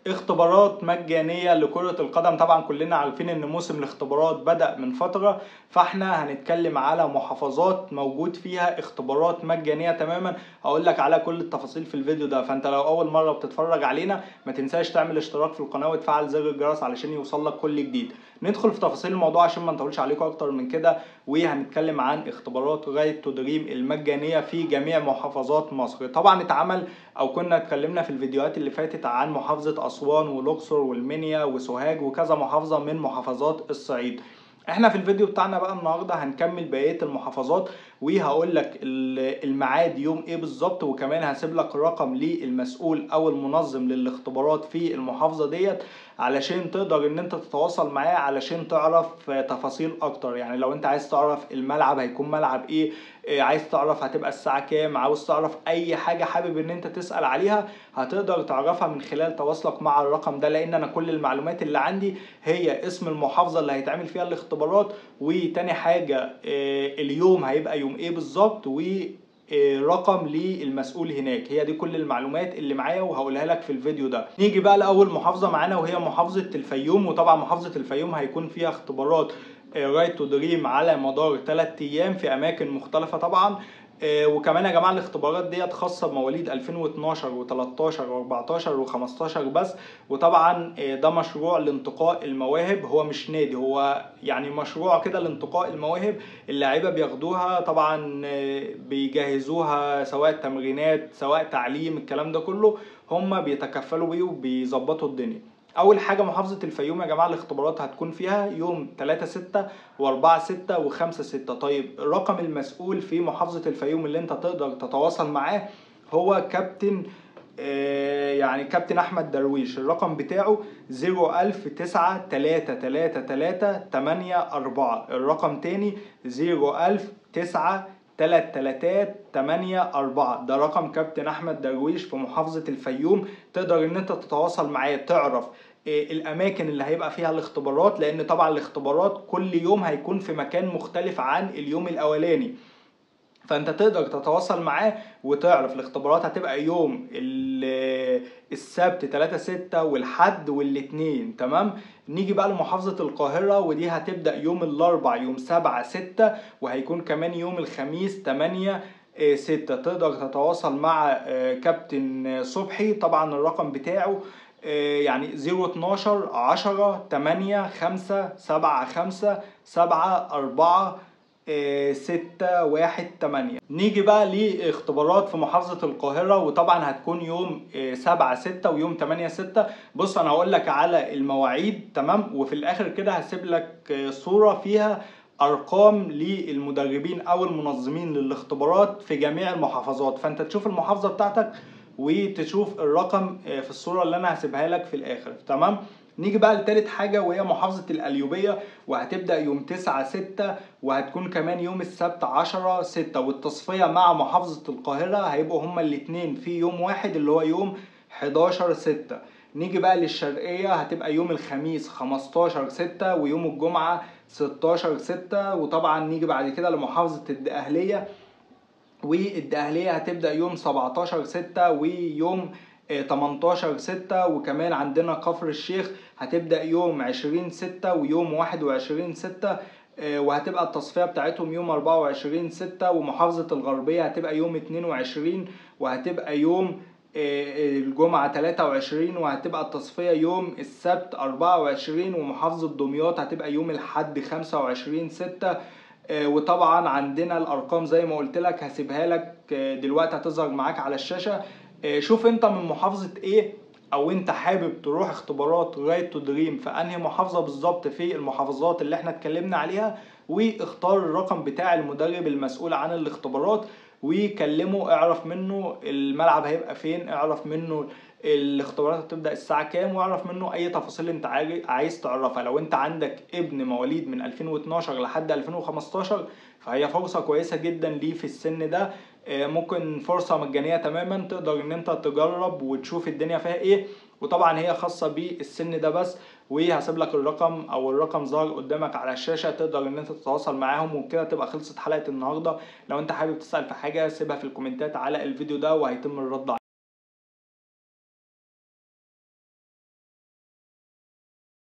اختبارات مجانية لكرة القدم طبعا كلنا عارفين ان موسم الاختبارات بدأ من فترة فاحنا هنتكلم على محافظات موجود فيها اختبارات مجانية تماما هقول لك على كل التفاصيل في الفيديو ده فانت لو اول مرة بتتفرج علينا ما تنساش تعمل اشتراك في القناة وتفعل زر الجرس علشان يوصلك كل جديد ندخل في تفاصيل الموضوع عشان ما نطولش عليكم اكتر من كده وهنتكلم عن اختبارات رايت تو دريم المجانية في جميع محافظات مصر طبعا اتعمل او كنا اتكلمنا في الفيديوهات اللي فاتت عن محافظة اسوان والاقصر والمنيا وسوهاج وكذا محافظة من محافظات الصعيد احنا في الفيديو بتاعنا بقى النهارده هنكمل بقيه المحافظات وهقول لك الميعاد يوم ايه بالظبط وكمان هسيب لك رقم للمسؤول او المنظم للاختبارات في المحافظه ديت علشان تقدر ان انت تتواصل معاه علشان تعرف تفاصيل اكتر يعني لو انت عايز تعرف الملعب هيكون ملعب ايه عايز تعرف هتبقى الساعه كام عاوز تعرف اي حاجه حابب ان انت تسال عليها هتقدر تعرفها من خلال تواصلك مع الرقم ده لان انا كل المعلومات اللي عندي هي اسم المحافظه اللي هيتعمل فيها الاختبارات وتاني حاجه اليوم هيبقى يوم ايه بالظبط و رقم للمسؤول هناك هي دي كل المعلومات اللي معايا وهقولها لك في الفيديو ده نيجي بقى لاول محافظه معانا وهي محافظه الفيوم وطبعا محافظه الفيوم هيكون فيها اختبارات رايت تو دريم على مدار 3 ايام في اماكن مختلفه طبعا وكمان يا جماعه الاختبارات ديت خاصه بمواليد 2012 و13 و14 و15 بس وطبعا ده مشروع لانتقاء المواهب هو مش نادي هو يعني مشروع كده لانتقاء المواهب اللعيبه بياخدوها طبعا بيجهزوها سواء تمرينات سواء تعليم الكلام ده كله هم بيتكفلوا بيه وبيظبطوا الدنيا اول حاجه محافظه الفيوم يا جماعه الاختبارات هتكون فيها يوم 3 6 و4 6 و5 6 طيب الرقم المسؤول في محافظه الفيوم اللي انت تقدر تتواصل معاه هو كابتن آه يعني كابتن احمد درويش الرقم بتاعه 01009 3 3 3 8 4 الرقم تاني 01009 تلات تلاتات تمانية أربعة ده رقم كابتن أحمد درويش في محافظة الفيوم تقدر إن أنت تتواصل معاه تعرف الأماكن اللي هيبقى فيها الاختبارات لأن طبعا الاختبارات كل يوم هيكون في مكان مختلف عن اليوم الأولاني فانت تقدر تتواصل معاه وتعرف الاختبارات هتبقى يوم السبت 3 6 والحد والاثنين تمام نيجي بقى لمحافظة القاهرة ودي هتبدأ يوم الاربع يوم 7 6 وهيكون كمان يوم الخميس 8 6 تقدر تتواصل مع كابتن صبحي طبعا الرقم بتاعه يعني 012 10 8 5 7 5 7 4 ستة واحد تمانية نيجي بقى لاختبارات في محافظة القاهرة وطبعا هتكون يوم سبعة ستة ويوم تمانية ستة بص انا هقول لك على المواعيد تمام وفي الاخر كده هسيب لك صورة فيها ارقام للمدربين او المنظمين للاختبارات في جميع المحافظات فانت تشوف المحافظة بتاعتك وتشوف الرقم في الصورة اللي انا هسيبها لك في الاخر تمام نيجي بقى لتالت حاجة وهي محافظة القليوبية وهتبدأ يوم تسعة ستة وهتكون كمان يوم السبت عشرة ستة والتصفية مع محافظة القاهرة هيبقوا هما الاتنين في يوم واحد اللي هو يوم حداشر ستة نيجي بقى للشرقية هتبقى يوم الخميس خمستاشر ستة ويوم الجمعة ستاشر ستة وطبعا نيجي بعد كده لمحافظة الدقهلية والدقهلية هتبدأ يوم سبعتاشر ستة ويوم 18 6 وكمان عندنا كفر الشيخ هتبدأ يوم 20 6 ويوم 21 6 وهتبقى التصفية بتاعتهم يوم 24 6 ومحافظة الغربية هتبقى يوم 22 وهتبقى يوم الجمعة 23 وهتبقى التصفية يوم السبت 24 ومحافظة دمياط هتبقى يوم الحد 25 6 وطبعا عندنا الأرقام زي ما قلت لك هسيبها لك دلوقتي هتظهر معاك على الشاشة شوف انت من محافظة ايه او انت حابب تروح اختبارات رايت تو دريم في انهي محافظة بالظبط في المحافظات اللي احنا اتكلمنا عليها واختار الرقم بتاع المدرب المسؤول عن الاختبارات وكلمه اعرف منه الملعب هيبقى فين اعرف منه الاختبارات هتبدا الساعه كام واعرف منه اي تفاصيل انت عايز تعرفها لو انت عندك ابن مواليد من 2012 لحد 2015 فهي فرصه كويسه جدا ليه في السن ده ممكن فرصه مجانيه تماما تقدر ان انت تجرب وتشوف الدنيا فيها ايه وطبعا هي خاصه بالسن ده بس وهسيب لك الرقم او الرقم ظهر قدامك على الشاشه تقدر ان انت تتواصل معاهم وبكده تبقى خلصت حلقه النهارده لو انت حابب تسال في حاجه سيبها في الكومنتات على الفيديو ده وهيتم الرد